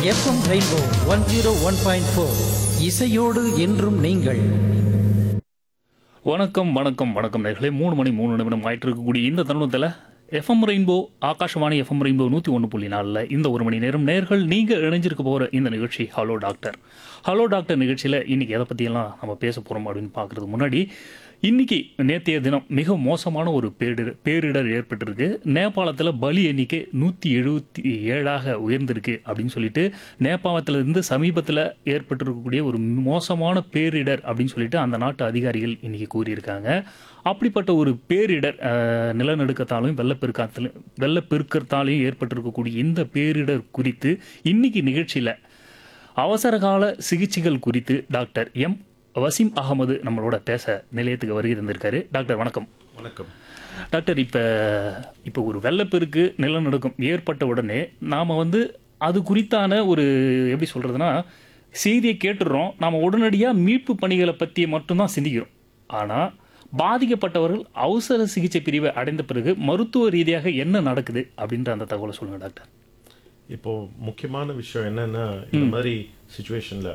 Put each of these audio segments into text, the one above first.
FM rainbow one zero one point four இசையோடு என்றும் நீங்கள் வணக்கம் வணக்கம் வணக்கம் நேர்களே மூணு மணி மூணு நிமிடம் ஆயிட்டு இருக்கக்கூடிய இந்த தருணத்தில் FM rainbow Akashvani FM rainbow நூற்றி ஒன்று புள்ளி நாலில் இந்த ஒரு மணி நேரம் நேர்கள் நீங்கள் இணைஞ்சிருக்க போகிற இந்த நிகழ்ச்சி ஹலோ டாக்டர் ஹலோ டாக்டர் நிகழ்ச்சியில் இன்றைக்கி எதை பற்றியெல்லாம் நம்ம பேச போகிறோம் அப்படின்னு பார்க்குறதுக்கு முன்னாடி இன்னைக்கு நேற்றைய தினம் மிக மோசமான ஒரு பேரிடர் பேரிடர் ஏற்பட்டிருக்கு நேபாளத்தில் பலி எண்ணிக்கை நூற்றி எழுபத்தி ஏழாக உயர்ந்திருக்கு அப்படின்னு சொல்லிட்டு நேபாளத்தில் இருந்து சமீபத்தில் ஏற்பட்டிருக்கக்கூடிய ஒரு மோசமான பேரிடர் அப்படின்னு சொல்லிட்டு அந்த நாட்டு அதிகாரிகள் இன்னைக்கு கூறியிருக்காங்க அப்படிப்பட்ட ஒரு பேரிடர் அஹ், நிலநடுக்கத்தாலும் வெள்ளப்பெருக்கத்தாலும் வெள்ளப்பெருக்கத்தாலையும் ஏற்பட்டிருக்கக்கூடிய இந்த பேரிடர் குறித்து இன்னைக்கு நிகழ்ச்சியில் அவசரகால சிகிச்சைகள் குறித்து டாக்டர் எம் வசீம் அகமது நம்மளோட பேச நிலையத்துக்கு வருகை தந்திருக்காரு டாக்டர் வணக்கம் வணக்கம் டாக்டர் இப்போ இப்போ ஒரு வெள்ளப்பெருக்கு நிலநடுக்கம் ஏற்பட்ட உடனே நாம் வந்து அது குறித்தான ஒரு எப்படி சொல்கிறதுனா செய்தியை கேட்டுடுறோம் நாம் உடனடியாக மீட்பு பணிகளை பற்றி மட்டும்தான் சிந்திக்கிறோம் ஆனால் பாதிக்கப்பட்டவர்கள் அவசர சிகிச்சை பிரிவை அடைந்த பிறகு மருத்துவ ரீதியாக என்ன நடக்குது அப்படின்ற அந்த தகவலை சொல்லுங்கள் டாக்டர் இப்போ முக்கியமான விஷயம் என்னன்னா இந்த மாதிரி சுச்சுவேஷன்ல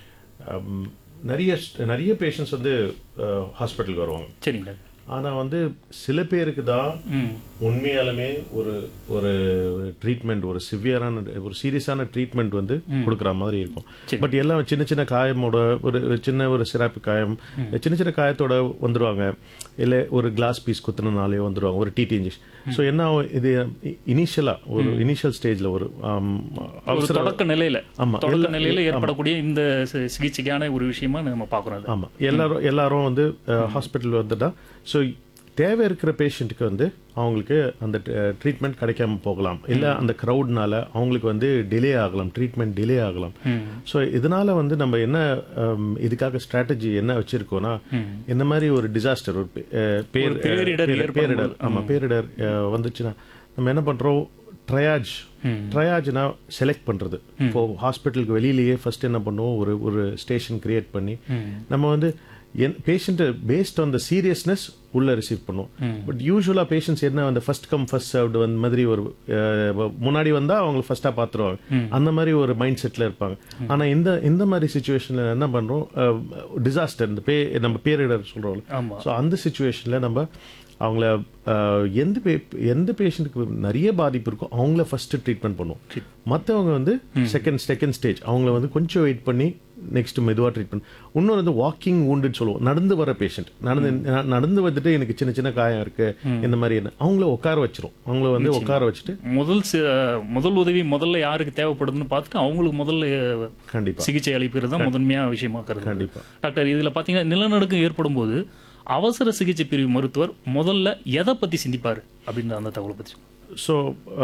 நிறைய நிறைய பேஷண்ட்ஸ் வந்து ஹாஸ்பிட்டலுக்கு வருவாங்க சரிங்க டாக்டர் ஆனா வந்து சில பேருக்கு தான் ம் உண்மையாலுமே ஒரு ஒரு ட்ரீட்மெண்ட் ஒரு சிவியரான ஒரு சீரியஸான ட்ரீட்மெண்ட் வந்து கொடுக்குற மாதிரி இருக்கும் பட் எல்லாம் சின்ன சின்ன காயமோட ஒரு ஒரு சின்ன ஒரு சிராப்பு காயம் சின்ன சின்ன காயத்தோட வந்துருவாங்க இல்லை ஒரு கிளாஸ் பீஸ் குத்துனனாலே வந்துருவாங்க ஒரு டிடி இன்ஜெக்ஷன் ஸோ என்ன ஆகும், இது இனிஷியலா ஒரு இனிஷியல் ஸ்டேஜ்ல ஒரு ஆம், ஒரு அவசர தொடக்க நிலையில ஆமா, தொடக்க எல்லா- நிலையில ஏற்படக்கூடிய இந்த சி- சிகிச்சைக்கான ஒரு விஷயமா நம்ம பார்க்குறோம் அது ஆமா எல்லாரும் எல்லாரும் வந்து ஹாஸ்பிட்டல் வந்துட்டா ஸோ தேவை இருக்கிற பேஷண்ட்டுக்கு வந்து அவங்களுக்கு அந்த ட்ரீட்மெண்ட் கிடைக்காம போகலாம் இல்லை அந்த க்ரௌட்னால அவங்களுக்கு வந்து டிலே ஆகலாம் ட்ரீட்மெண்ட் டிலே ஆகலாம் ஸோ இதனால வந்து நம்ம என்ன ஹம், இதுக்காக ஸ்ட்ராட்டஜி என்ன வச்சிருக்கோம்னா இந்த மாதிரி ஒரு டிசாஸ்டர் ஒரு பே- அஹ், பேர் பேரிடர் பேர்- பேரிடர் ஆமா பேரிடர் அஹ், வந்துச்சுன்னா நம்ம என்ன பண்றோம் ட்ரையாஜ் ட்ரையாஜ்னா செலக்ட் பண்றது இப்போ ஹாஸ்பிட்டலுக்கு வெளியிலேயே ஃபர்ஸ்ட் என்ன பண்ணுவோம் ஒரு ஒரு ஸ்டேஷன் கிரியேட் பண்ணி நம்ம வந்து என் பேஷண்ட்டை பேஸ்ட் ஆன் த சீரியஸ்னஸ் உள்ள ரிசீவ் பண்ணுவோம் பட் யூஸ்வலாக பேஷண்ட்ஸ் என்ன அந்த ஃபர்ஸ்ட் கம் ஃபர்ஸ்ட் சர்வ்டு அந்த மாதிரி ஒரு அஹ், முன்னாடி வந்தா அவங்க ஃபர்ஸ்டா பார்த்துருவாங்க அந்த மாதிரி ஒரு மைண்ட் செட்ல இருப்பாங்க ஆனா இந்த இந்த மாதிரி சுச்சுவேஷன்ல என்ன பண்றோம் டிசாஸ்டர் இந்த பே நம்ம பேரிடர் சொல்றோம் ஆமா. ஸோ அந்த சுச்சுவேஷன்ல நம்ம அவங்கள அஹ், எந்த பே எந்த பேஷண்ட்டுக்கு நிறைய பாதிப்பு இருக்கோ அவங்கள ஃபர்ஸ்ட் ட்ரீட்மெண்ட் பண்ணுவோம் மற்றவங்க வந்து செகண்ட் செகண்ட் ஸ்டேஜ் அவங்கள வந்து கொஞ்சம் வெயிட் பண்ணி நெக்ஸ்ட் மெதுவாக ட்ரீட்மெண்ட் இன்னொரு வந்து வாக்கிங் wounded சொல்லுவோம் நடந்து வர பேஷண்ட் நடந்து ந- நடந்து வந்துட்டு எனக்கு சின்ன சின்ன காயம் இருக்கு இந்த மாதிரி என்ன அவங்கள உட்கார வச்சிரும் அவங்கள வந்து உட்கார வச்சுட்டு முதல் சி- முதல் உதவி முதல்ல யாருக்கு தேவைப்படுதுன்னு பார்த்துட்டு அவங்களுக்கு முதல்ல கண்டிப்பா சிகிச்சை அளிப்பது தான் முதன்மையான விஷயமா கருது கண்டிப்பா. டாக்டர் இதுல பாத்தீங்கன்னா நிலநடுக்கம் ஏற்படும் போது அவசர சிகிச்சை பிரிவு மருத்துவர் முதல்ல எதை பத்தி சிந்திப்பாரு அப்படின்ற அந்த தகவலை பத்தி சொல்லுங்க. ஸோ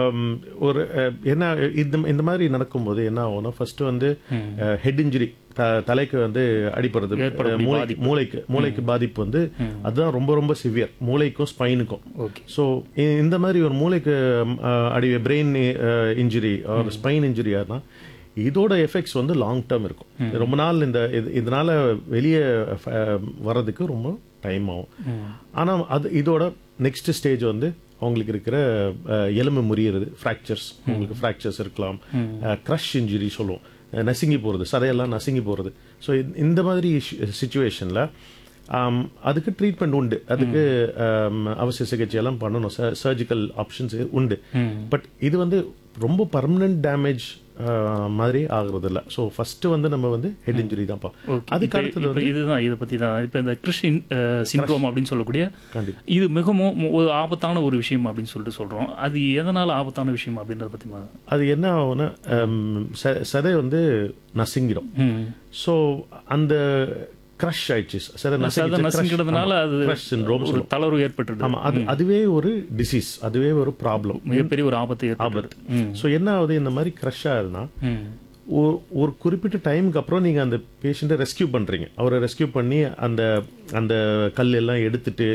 ஒரு அஹ், என்ன இந்த இந்த மாதிரி நடக்கும்போது என்ன ஆகும்னா ஃபர்ஸ்ட் வந்து ஹெட் இன்ஜுரி தலைக்கு வந்து அடிப்படுறது ஏற்படக்கூடிய மூளை மூளைக்கு மூளைக்கு பாதிப்பு வந்து அதுதான் ரொம்ப ரொம்ப சிவியர் மூளைக்கும் ஸ்பைனுக்கும் ஓகே ஸோ இந்த மாதிரி ஒரு மூளைக்கு ம், அஹ், அடி பிரெயின் இன்ஜுரி ஒரு ஸ்பைன் இன்ஜுரி ஆனா இதோட எஃபெக்ட்ஸ் வந்து லாங் டேர்ம் இருக்கும் ரொம்ப நாள் இந்த இது- இதனால வெளியே அஹ், வர்றதுக்கு ரொம்ப டைம் ஆகும் ஆனா அது இதோட நெக்ஸ்ட் ஸ்டேஜ் வந்து அவங்களுக்கு இருக்கிற அஹ், எலும்பு முறியறது ஃப்ராக்சர்ஸ் உங்களுக்கு ஃப்ராக்சர்ஸ் இருக்கலாம் க்ரஷ் இன்ஜுரி சொல்லுவோம் அஹ், நசுங்கி போகிறது சதையெல்லாம் நசுங்கி போகிறது ஸோ இந்த மாதிரி சுச்சுவேஷனில் அதுக்கு ட்ரீட்மெண்ட் உண்டு அதுக்கு ஆம், அவசிய சிகிச்சை எல்லாம் பண்ணணும் சர்ஜிக்கல் ஆப்ஷன்ஸ் உண்டு பட் இது வந்து ரொம்ப பர்மனன்ட் டேமேஜ் மாதிரி ஆகுறது இல்ல ஸோ ஃபர்ஸ்ட் வந்து நம்ம வந்து ஹெட் இன்ஜுரி தான் பார்ப்போம் ஓகே அதுக்கு இப்ப- அடுத்தது இப்ப இதுதான் இதை பத்தி தான் இப்போ இந்த கிறிஷ் சிண்ட்ரோம் அப்படின்னு சொல்லக்கூடிய கண்டிப்பா இது மிகவும் மு- ஒரு ஆபத்தான ஒரு விஷயம் அப்படின்னு சொல்லிட்டு சொல்றோம் அது எதனால ஆபத்தான விஷயம் அப்படின்றத பத்தி மா- அது என்ன ஆகும்னா ஆம், ச- சதை வந்து நசுங்கிடும் ம். ஸோ அந்த க்ரஷ் ஆயிடுச்சு சதை சதை நசுங்கிடுறதுனால அது க்ரஷ் சிண்ட்ரோம் ஒரு தளர்வு ஏற்பட்டுருது ஆமா அது அதுவே ஒரு டிசீஸ் அதுவே ஒரு ப்ராப்ளம் மிகப்பெரிய ஒரு ஆபத்து ஏற்படுது ம். ஸோ என்ன ஆகுது இந்த மாதிரி க்ரஷ் ஆகுதுன்னா ம். ஒரு ஒரு குறிப்பிட்ட டைமுக்கு அப்புறம் நீங்கள் அந்த பேஷண்ட்டை ரெஸ்கியூ பண்ணுறீங்க அவரை ரெஸ்கியூ பண்ணி அந்த அந்த கல் எல்லாம் எடுத்துட்டு